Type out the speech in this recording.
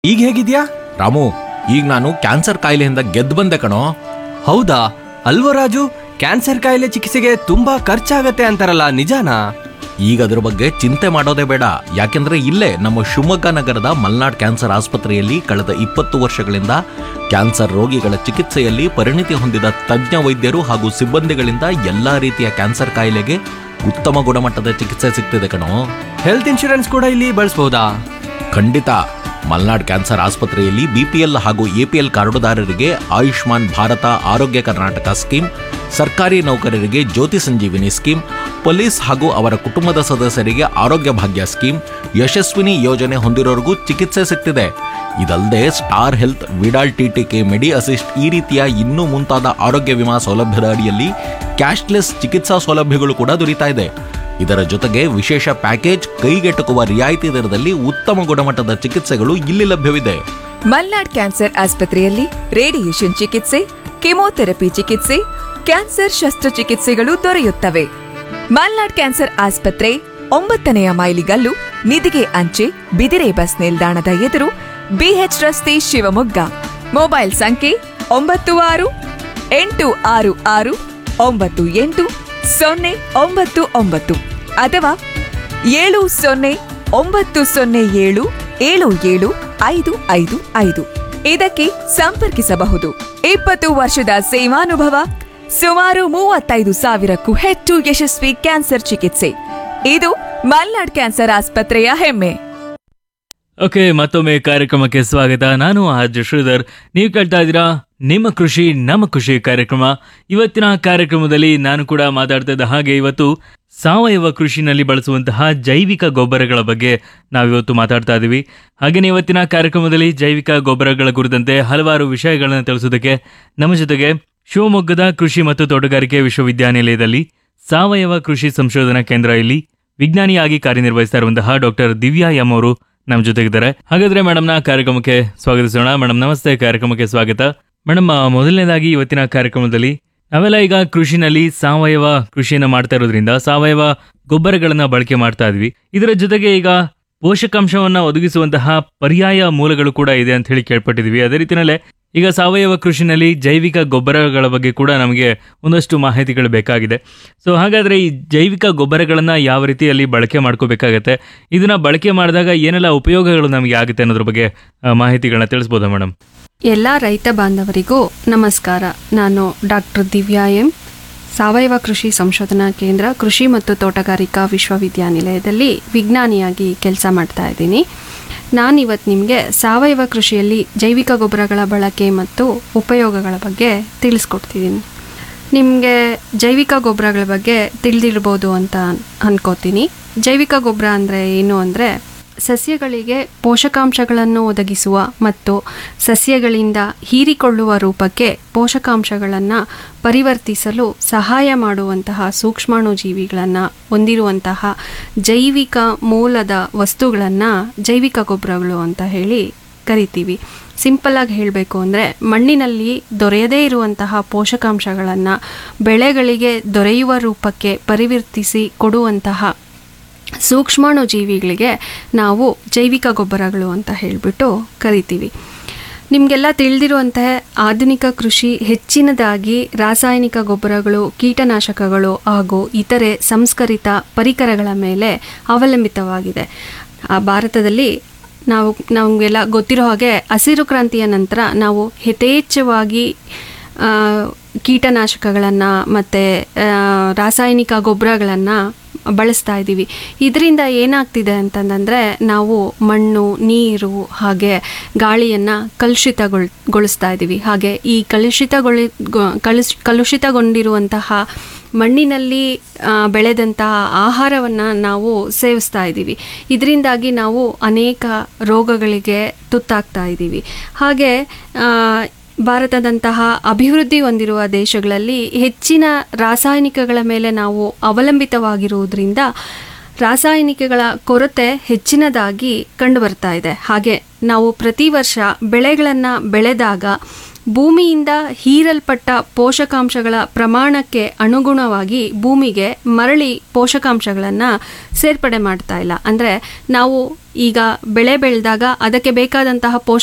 ಈಗ ಹೇಗಿದ್ಯಾ ರಾಮು ಈಗ ನಾನು ಕ್ಯಾನ್ಸರ್ ಕಾಯಿಲೆಯಿಂದ ಗೆದ್ದು ಬಂದೆ ಕಣೋ ಹೌದಾ ಅಲ್ವೋ ರಾಜು ಕ್ಯಾನ್ಸರ್ ಕಾಯಿಲೆ ಚಿಕಿತ್ಸೆಗೆ ತುಂಬಾ ಖರ್ಚಾಗತ್ತೆ ಅಂತಾರಲ್ಲ ನಿಜಾನಾ ಈಗ ಅದ್ರ ಬಗ್ಗೆ ಚಿಂತೆ ಮಾಡೋದೇ ಬೇಡ ಯಾಕೆಂದ್ರೆ ಇಲ್ಲೇ ನಮ್ಮ ಶಿವಮೊಗ್ಗ ನಗರದ ಮಲ್ನಾಡ್ ಕ್ಯಾನ್ಸರ್ ಆಸ್ಪತ್ರೆಯಲ್ಲಿ ಕಳೆದ ಇಪ್ಪತ್ತು ವರ್ಷಗಳಿಂದ ಕ್ಯಾನ್ಸರ್ ರೋಗಿಗಳ ಚಿಕಿತ್ಸೆಯಲ್ಲಿ ಪರಿಣಿತಿ ಹೊಂದಿದ ತಜ್ಞ ವೈದ್ಯರು ಹಾಗೂ ಸಿಬ್ಬಂದಿಗಳಿಂದ ಎಲ್ಲಾ ರೀತಿಯ ಕ್ಯಾನ್ಸರ್ ಕಾಯಿಲೆಗೆ ಉತ್ತಮ ಗುಣಮಟ್ಟದ ಚಿಕಿತ್ಸೆ ಸಿಗ್ತಿದೆ ಕಣೋ ಹೆಲ್ತ್ ಇನ್ಶೂರೆನ್ಸ್ ಕೂಡ ಇಲ್ಲಿ ಬಳಸ್ಬೋದಾ ಖಂಡಿತ ಮಲ್ನಾಡ್ ಕ್ಯಾನ್ಸರ್ ಆಸ್ಪತ್ರೆಯಲ್ಲಿ ಬಿಪಿಎಲ್ ಹಾಗೂ ಎಪಿಎಲ್ ಕಾರ್ಡುದಾರರಿಗೆ ಆಯುಷ್ಮಾನ್ ಭಾರತ ಆರೋಗ್ಯ ಕರ್ನಾಟಕ ಸ್ಕೀಮ್ ಸರ್ಕಾರಿ ನೌಕರರಿಗೆ ಜ್ಯೋತಿ ಸಂಜೀವಿನಿ ಸ್ಕೀಮ್ ಪೊಲೀಸ್ ಹಾಗೂ ಅವರ ಕುಟುಂಬದ ಸದಸ್ಯರಿಗೆ ಆರೋಗ್ಯ ಭಾಗ್ಯ ಸ್ಕೀಮ್ ಯಶಸ್ವಿನಿ ಯೋಜನೆ ಹೊಂದಿರೋರಿಗೂ ಚಿಕಿತ್ಸೆ ಸಿಗ್ತಿದೆ ಇದಲ್ಲದೆ star health Vidal TTK medi assist ಈ ರೀತಿಯ ಇನ್ನೂ ಮುಂತಾದ ಆರೋಗ್ಯ ವಿಮಾ ಸೌಲಭ್ಯದ ಅಡಿಯಲ್ಲಿ ಕ್ಯಾಶ್ಲೆಸ್ ಚಿಕಿತ್ಸಾ ಸೌಲಭ್ಯಗಳು ಕೂಡ ದೊರೀತಾ ಇದೆ ಇದರ ಜೊತೆಗೆ ವಿಶೇಷ ಪ್ಯಾಕೇಜ್ ಕೈಗೆಟುಕುವ ರಿಯಾಯಿತಿ ದರದಲ್ಲಿ ಉತ್ತಮ ಗುಣಮಟ್ಟದ ಚಿಕಿತ್ಸೆಗಳು ಇಲ್ಲಿ ಲಭ್ಯವಿದೆ ಮಲ್ನಾಡ್ ಕ್ಯಾನ್ಸರ್ ಆಸ್ಪತ್ರೆಯಲ್ಲಿ ರೇಡಿಯೇಷನ್ ಚಿಕಿತ್ಸೆ ಕೆಮೊಥೆರಪಿ ಚಿಕಿತ್ಸೆ ಕ್ಯಾನ್ಸರ್ ಶಸ್ತ್ರಚಿಕಿತ್ಸೆಗಳು ದೊರೆಯುತ್ತವೆ ಮಲ್ನಾಡ್ ಕ್ಯಾನ್ಸರ್ ಆಸ್ಪತ್ರೆ ಒಂಬತ್ತನೆಯ ಮೈಲಿಗಲ್ಲು ನಿಧಿಗೆ ಅಂಚೆ ಬಿದಿರೆ ಬಸ್ ನಿಲ್ದಾಣದ ಎದುರು ಬಿಎಚ್ ರಸ್ತೆ ಶಿವಮೊಗ್ಗ ಮೊಬೈಲ್ ಸಂಖ್ಯೆ ಒಂಬತ್ತು ಆರು ಎಂಟು ಆರು ಆರು ಒಂಬತ್ತು ಎಂಟು ಸೊನ್ನೆ ಒಂಬತ್ತು ಒಂಬತ್ತು ಅಥವಾ ಏಳು ಸೊನ್ನೆ ಒಂಬತ್ತು ಸೊನ್ನೆ ಏಳು ಏಳು ಏಳು ಐದು ಐದು ಐದು ಇದಕ್ಕೆ ಸಂಪರ್ಕಿಸಬಹುದು ಇಪ್ಪತ್ತು ವರ್ಷದ ಸೇವಾನುಭವ ಸುಮಾರು ಮೂವತ್ತೈದು ಸಾವಿರಕ್ಕೂ ಹೆಚ್ಚು ಯಶಸ್ವಿ ಕ್ಯಾನ್ಸರ್ ಚಿಕಿತ್ಸೆ ಇದು ಮಲ್ನಾಡ್ ಕ್ಯಾನ್ಸರ್ ಆಸ್ಪತ್ರೆಯ ಹೆಮ್ಮೆ ಓಕೆ ಮತ್ತೊಮ್ಮೆ ಕಾರ್ಯಕ್ರಮಕ್ಕೆ ಸ್ವಾಗತ ನಾನು ಆಜ್ ಶ್ರೀಧರ್ ನೀವು ಕೇಳ್ತಾ ಇದ್ದೀರಾ ನಿಮ್ಮ ಕೃಷಿ ನಮ್ಮ ಖುಷಿ ಕಾರ್ಯಕ್ರಮ ಇವತ್ತಿನ ಕಾರ್ಯಕ್ರಮದಲ್ಲಿ ನಾನು ಕೂಡ ಮಾತಾಡ್ತಾ ಇದ್ದ ಹಾಗೆ ಇವತ್ತು ಸಾವಯವ ಕೃಷಿನಲ್ಲಿ ಬಳಸುವಂತಹ ಜೈವಿಕ ಗೊಬ್ಬರಗಳ ಬಗ್ಗೆ ನಾವಿವತ್ತು ಮಾತಾಡ್ತಾ ಇದ್ದೀವಿ ಹಾಗೆಯೇ ಇವತ್ತಿನ ಕಾರ್ಯಕ್ರಮದಲ್ಲಿ ಜೈವಿಕ ಗೊಬ್ಬರಗಳ ಕುರಿತಂತೆ ಹಲವಾರು ವಿಷಯಗಳನ್ನು ತಿಳಿಸೋದಕ್ಕೆ ನಮ್ಮ ಜೊತೆಗೆ ಶಿವಮೊಗ್ಗದ ಕೃಷಿ ಮತ್ತು ತೋಟಗಾರಿಕೆ ವಿಶ್ವವಿದ್ಯಾನಿಲಯದಲ್ಲಿ ಸಾವಯವ ಕೃಷಿ ಸಂಶೋಧನಾ ಕೇಂದ್ರ ಇಲ್ಲಿ ವಿಜ್ಞಾನಿಯಾಗಿ ಕಾರ್ಯನಿರ್ವಹಿಸ್ತಾ ಇರುವಂತಹ ಡಾಕ್ಟರ್ ದಿವ್ಯಾ ಎಂ ಅವರು ನಮ್ಮ ಜೊತೆಗಿದ್ದಾರೆ ಹಾಗಾದ್ರೆ ಮೇಡಮ್ನ ಕಾರ್ಯಕ್ರಮಕ್ಕೆ ಸ್ವಾಗತಿಸೋಣ ಮೇಡಮ್ ನಮಸ್ತೆ ಕಾರ್ಯಕ್ರಮಕ್ಕೆ ಸ್ವಾಗತ ಮೇಡಮ್ ಆ, ಮೊದಲನೇದಾಗಿ ಇವತ್ತಿನ ಕಾರ್ಯಕ್ರಮದಲ್ಲಿ ನಾವೆಲ್ಲ ಈಗ ಕೃಷಿನಲ್ಲಿ ಸಾವಯವ ಕೃಷಿಯನ್ನ ಮಾಡ್ತಾ ಇರೋದ್ರಿಂದ ಸಾವಯವ ಗೊಬ್ಬರಗಳನ್ನ ಬಳಕೆ ಮಾಡ್ತಾ ಇದ್ವಿ ಇದರ ಜೊತೆಗೆ ಈಗ ಪೋಷಕಾಂಶವನ್ನ ಒದಗಿಸುವಂತಹ ಪರ್ಯಾಯ ಮೂಲಗಳು ಕೂಡ ಇದೆ ಅಂತ ಹೇಳಿ ಕೇಳ್ಪಟ್ಟಿದ್ವಿ ಅದೇ ರೀತಿಯಲ್ಲೇ ಈಗ ಸಾವಯವ ಕೃಷಿನಲ್ಲಿ ಜೈವಿಕ ಗೊಬ್ಬರಗಳ ಬಗ್ಗೆ ಕೂಡ ನಮಗೆ ಒಂದಷ್ಟು ಮಾಹಿತಿಗಳು ಬೇಕಾಗಿದೆ ಸೊ ಹಾಗಾದ್ರೆ ಈ ಜೈವಿಕ ಗೊಬ್ಬರಗಳನ್ನ ಯಾವ ರೀತಿಯಲ್ಲಿ ಬಳಕೆ ಮಾಡ್ಕೋಬೇಕಾಗತ್ತೆ ಇದನ್ನ ಬಳಕೆ ಮಾಡಿದಾಗ ಏನೆಲ್ಲ ಉಪಯೋಗಗಳು ನಮಗೆ ಆಗುತ್ತೆ ಅನ್ನೋದ್ರ ಬಗ್ಗೆ ಆ, ಮಾಹಿತಿಗಳನ್ನ ತಿಳಿಸ್ಬೋದಾ ಮೇಡಮ್ ಎಲ್ಲ ರೈತ ಬಾಂಧವರಿಗೂ ನಮಸ್ಕಾರ ನಾನು ಡಾಕ್ಟರ್ ದಿವ್ಯಾ ಎಂ ಸಾವಯವ ಕೃಷಿ ಸಂಶೋಧನಾ ಕೇಂದ್ರ ಕೃಷಿ ಮತ್ತು ತೋಟಗಾರಿಕಾ ವಿಶ್ವವಿದ್ಯಾನಿಲಯದಲ್ಲಿ ವಿಜ್ಞಾನಿಯಾಗಿ ಕೆಲಸ ಮಾಡ್ತಾ ಇದ್ದೀನಿ ನಾನಿವತ್ತು ನಿಮಗೆ ಸಾವಯವ ಕೃಷಿಯಲ್ಲಿ ಜೈವಿಕ ಗೊಬ್ಬರಗಳ ಬಳಕೆ ಮತ್ತು ಉಪಯೋಗಗಳ ಬಗ್ಗೆ ತಿಳಿಸ್ಕೊಡ್ತಿದ್ದೀನಿ ನಿಮಗೆ ಜೈವಿಕ ಗೊಬ್ಬರಗಳ ಬಗ್ಗೆ ತಿಳಿದಿರ್ಬೋದು ಅಂತ ಅನ್ಕೋತೀನಿ ಜೈವಿಕ ಗೊಬ್ಬರ ಅಂದರೆ ಏನು ಅಂದರೆ ಸಸ್ಯಗಳಿಗೆ ಪೋಷಕಾಂಶಗಳನ್ನು ಒದಗಿಸುವ ಮತ್ತು ಸಸ್ಯಗಳಿಂದ ಹೀರಿಕೊಳ್ಳುವ ರೂಪಕ್ಕೆ ಪೋಷಕಾಂಶಗಳನ್ನು ಪರಿವರ್ತಿಸಲು ಸಹಾಯ ಮಾಡುವಂತಹ ಸೂಕ್ಷ್ಮಾಣು ಜೀವಿಗಳನ್ನು ಹೊಂದಿರುವಂತಹ ಜೈವಿಕ ಮೂಲದ ವಸ್ತುಗಳನ್ನು ಜೈವಿಕ ಗೊಬ್ಬರಗಳು ಅಂತ ಹೇಳಿ ಕರಿತೀವಿ ಸಿಂಪಲ್ ಆಗಿ ಹೇಳಬೇಕು ಅಂದರೆ ಮಣ್ಣಿನಲ್ಲಿ ದೊರೆಯದೇ ಇರುವಂತಹ ಪೋಷಕಾಂಶಗಳನ್ನು ಬೆಳೆಗಳಿಗೆ ದೊರೆಯುವ ರೂಪಕ್ಕೆ ಪರಿವರ್ತಿಸಿ ಕೊಡುವಂತಹ ಸೂಕ್ಷ್ಮಾಣು ಜೀವಿಗಳಿಗೆ ನಾವು ಜೈವಿಕ ಗೊಬ್ಬರಗಳು ಅಂತ ಹೇಳಿಬಿಟ್ಟು ಕರಿತೀವಿ ನಿಮಗೆಲ್ಲ ತಿಳಿದಿರುವಂತಹ ಆಧುನಿಕ ಕೃಷಿ ಹೆಚ್ಚಿನದಾಗಿ ರಾಸಾಯನಿಕ ಗೊಬ್ಬರಗಳು ಕೀಟನಾಶಕಗಳು ಹಾಗೂ ಇತರೆ ಸಂಸ್ಕರಿತ ಪರಿಕರಗಳ ಮೇಲೆ ಅವಲಂಬಿತವಾಗಿದೆ ಆ ಭಾರತದಲ್ಲಿ ನಾವು ನಮಗೆಲ್ಲ ಗೊತ್ತಿರೋ ಹಾಗೆ ಹಸಿರು ಕ್ರಾಂತಿಯ ನಂತರ ನಾವು ಯಥೇಚ್ಛವಾಗಿ ಆ, ಕೀಟನಾಶಕಗಳನ್ನು ಮತ್ತು ರಾಸಾಯನಿಕ ಗೊಬ್ಬರಗಳನ್ನು ಬಳಸ್ತಾ ಇದ್ದೀವಿ ಇದರಿಂದ ಏನಾಗ್ತಿದೆ ಅಂತಂದರೆ ನಾವು ಮಣ್ಣು ನೀರು ಹಾಗೆ ಗಾಳಿಯನ್ನು ಕಲುಷಿತಗೊಳ್ ಗೊಳಿಸ್ತಾ ಇದ್ದೀವಿ ಹಾಗೆ ಈ ಕಲುಷಿತಗೊಳಿ ಗೊ- ಕಲುಷ್ ಕಲುಷಿತಗೊಂಡಿರುವಂತಹ ಮಣ್ಣಿನಲ್ಲಿ ಆ, ಬೆಳೆದಂತಹ ಆಹಾರವನ್ನು ನಾವು ಸೇವಿಸ್ತಾ ಇದ್ದೀವಿ ಇದರಿಂದಾಗಿ ನಾವು ಅನೇಕ ರೋಗಗಳಿಗೆ ತುತ್ತಾಗ್ತಾ ಇದ್ದೀವಿ ಹಾಗೆ ಆ, ಭಾರತದಂತಹ ಅಭಿವೃದ್ಧಿ ಹೊಂದಿರುವ ದೇಶಗಳಲ್ಲಿ ಹೆಚ್ಚಿನ ರಾಸಾಯನಿಕಗಳ ಮೇಲೆ ನಾವು ಅವಲಂಬಿತವಾಗಿರುವುದರಿಂದ ರಾಸಾಯನಿಕಗಳ ಕೊರತೆ ಹೆಚ್ಚಿನದಾಗಿ ಕಂಡುಬರ್ತಾ ಇದೆ ಹಾಗೆ ನಾವು ಪ್ರತಿ ವರ್ಷ ಬೆಳೆಗಳನ್ನು ಬೆಳೆದಾಗ ಭೂಮಿಯಿಂದ ಹೀರಲ್ಪಟ್ಟ ಪೋಷಕಾಂಶಗಳ ಪ್ರಮಾಣಕ್ಕೆ ಅನುಗುಣವಾಗಿ ಭೂಮಿಗೆ ಮರಳಿ ಪೋಷಕಾಂಶಗಳನ್ನು ಸೇರ್ಪಡೆ ಮಾಡ್ತಾ ಇಲ್ಲ ಅಂದರೆ ನಾವು ಈಗ ಬೆಳೆ ಬೆಳೆದಾಗ ಅದಕ್ಕೆ ಬೇಕಾದಂತಹ ಪೋಷಕ